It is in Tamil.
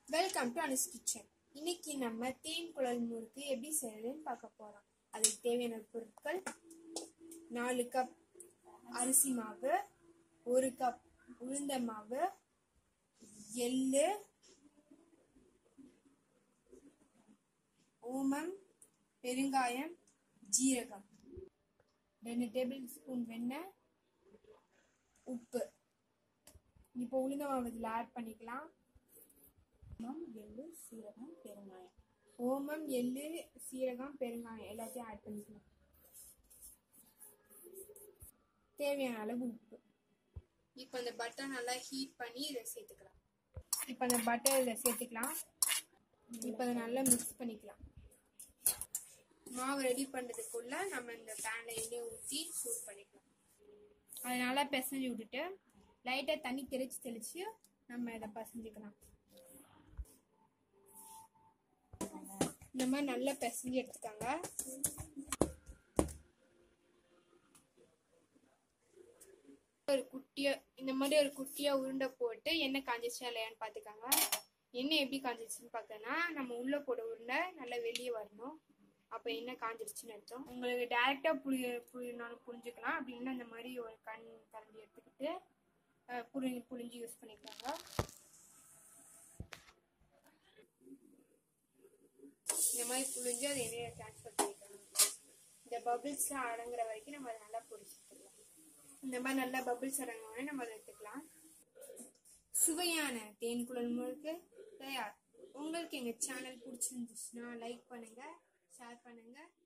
வெல்கம் டு அனிஸ் கிச்சன் இன்னைக்கு நம்ம தேன் குழல் முறுக்கு எப்படி செய்யறதுன்னு பார்க்க போறோம் அதுக்கு தேவையான பொருட்கள் நாலு கப் அரிசி மாவு ஒரு கப் உளுந்த மாவு எள்ளு ஓமம் பெருங்காயம் ஜீரகம் ரெண்டு டேபிள் ஸ்பூன் வெண்ணெய் உப்பு இப்போ உளுந்த மாவு இதில் ஆட் பண்ணிக்கலாம் ஓமம் எள்ளு சீரகம் பெருங்காயம் ஓமம் எள்ளு சீரகம் பெருங்காயம் எல்லாத்தையும் ஆட் பண்ணிக்கலாம் தேவையான அளவு உப்பு இப்போ அந்த பட்டர் நல்லா ஹீட் பண்ணி இதை சேர்த்துக்கலாம் இப்போ அந்த பட்டர் இதில் சேர்த்துக்கலாம் இப்போ அதை நல்லா மிக்ஸ் பண்ணிக்கலாம் மாவு ரெடி பண்ணுறதுக்குள்ள நம்ம இந்த பேனில் எண்ணெய் ஊற்றி சூட் பண்ணிக்கலாம் அதை நல்லா பிசைஞ்சு விட்டுட்டு லைட்டாக தண்ணி தெளிச்சு தெளிச்சு நம்ம இதை பசஞ்சுக்கலாம் இந்த மாதிரி நல்லா பிசைஞ்சு எடுத்துக்காங்க ஒரு குட்டியா இந்த மாதிரி ஒரு குட்டியா உருண்டை போட்டு எண்ணெய் காஞ்சிச்சா இல்லையான்னு பார்த்துக்காங்க எண்ணெய் எப்படி காஞ்சிச்சுன்னு பார்க்கனா நம்ம உள்ள போட உருண்டை நல்லா வெளியே வரணும் அப்போ எண்ணெய் காஞ்சிருச்சுன்னு அர்த்தம் உங்களுக்கு டேரெக்டாக புளி புளினாலும் புளிஞ்சுக்கலாம் அப்படின்னா இந்த மாதிரி ஒரு கண் கரண்டி எடுத்துக்கிட்டு அஹ், புளி புளிஞ்சு யூஸ் பண்ணிக்கோங்க இந்த மாதிரி புளிஞ்சு அதை எண்ணெயை ட்ரான்ஸ்ஃபர் பண்ணிக்கணும் இந்த பபிள்ஸ்லாம் அடங்குற வரைக்கும் நம்ம அதை நல்லா பொரிச்சுக்கலாம் இந்த மாதிரி நல்லா பபிள்ஸ் அடங்கினோடனே நம்ம அதை எடுத்துக்கலாம் சுவையான தேன் குழல் முறுக்கு தயார் உங்களுக்கு எங்கள் சேனல் பிடிச்சிருந்துச்சுன்னா லைக் பண்ணுங்க ஷேர் பண்ணுங்க